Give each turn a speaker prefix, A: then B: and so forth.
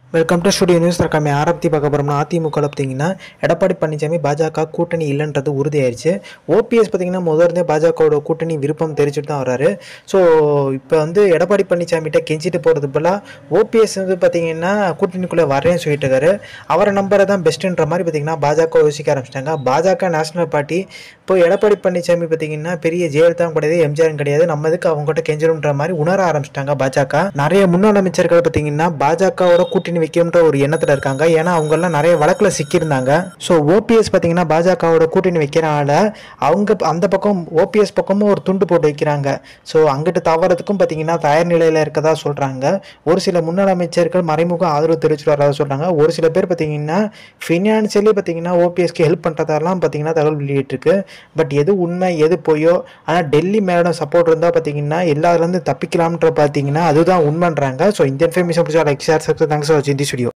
A: welcome to studio news தற்காம யாரை பற்றி பார்க்க போகிறோம்னா அதிமுக பார்த்தீங்கன்னா எடப்பாடி பழனிசாமி பாஜக கூட்டணி இல்லைன்றது உறுதியாயிருச்சு ஓபிஎஸ் பார்த்தீங்கன்னா முதல்ல பாஜகவோட கூட்டணி விருப்பம் தெரிவிச்சுட்டு தான் வராரு ஸோ இப்போ வந்து எடப்பாடி பழனிசாமிகிட்ட கெஞ்சிட்டு போகிறது போலாக ஓபிஎஸ் வந்து பார்த்தீங்கன்னா கூட்டணிக்குள்ளே வரேன்னு சொல்லிட்டு இருக்காரு அவரை நம்பரை தான் பெஸ்ட்டுன்ற மாதிரி பார்த்தீங்கன்னா பாஜக யோசிக்க ஆரம்பிச்சிட்டாங்க பாஜக நேஷனல் பார்ட்டி இப்போ எடப்பாடி பழனிசாமி பார்த்தீங்கன்னா பெரிய ஜெயலலிதா கிடையாது எம்ஜிஆர் கிடையாது நம்ம இதுக்கு அவங்ககிட்ட கெஞ்சணுன்ற மாதிரி உணர ஆரம்பிச்சிட்டாங்க பாஜக நிறைய முன்னாள் அமைச்சர்கள் பார்த்தீங்கன்னா பாஜகவோட கூட்டணி வைக்கணுன்ற ஒரு எண்ணத்தில் இருக்காங்க ஏன்னா அவங்கெல்லாம் நிறைய வழக்கில் சிக்கியிருந்தாங்க ஸோ ஓபிஎஸ் பார்த்தீங்கன்னா பாஜகவோட கூட்டணி வைக்கிறனால அவங்க அந்த பக்கம் ஓபிஎஸ் பக்கமும் ஒரு துண்டு போட்டு வைக்கிறாங்க ஸோ அங்கிட்டு தவறதுக்கும் பார்த்தீங்கன்னா தயார் நிலையில் இருக்கதா சொல்கிறாங்க ஒரு சில முன்னாள் அமைச்சர்கள் மறைமுக ஆதரவு தெரிவிச்சுட்டு வரதா சொல்கிறாங்க ஒரு சில பேர் பார்த்தீங்கன்னா ஃபினான்ஷியலி பார்த்தீங்கன்னா ஓபிஎஸ்க்கு ஹெல்ப் பண்ணுறதெல்லாம் பார்த்தீங்கன்னா தகவல் வெளியிட்டிருக்கு பட் எது உண்மை எது பொய்யோ ஆனால் டெல்லி மேடம் சப்போர்ட் இருந்தால் பார்த்தீங்கன்னா எல்லாத்துலேருந்து தப்பிக்கலாம்ன்ற பார்த்தீங்கன்னா அதுதான் உண்மைன்றாங்க ஸோ இந்த இன்ஃபர்மேஷன் பிடிச்சா like share subscribe thanks for வாட்சிங் தி ஸ்டுடியோ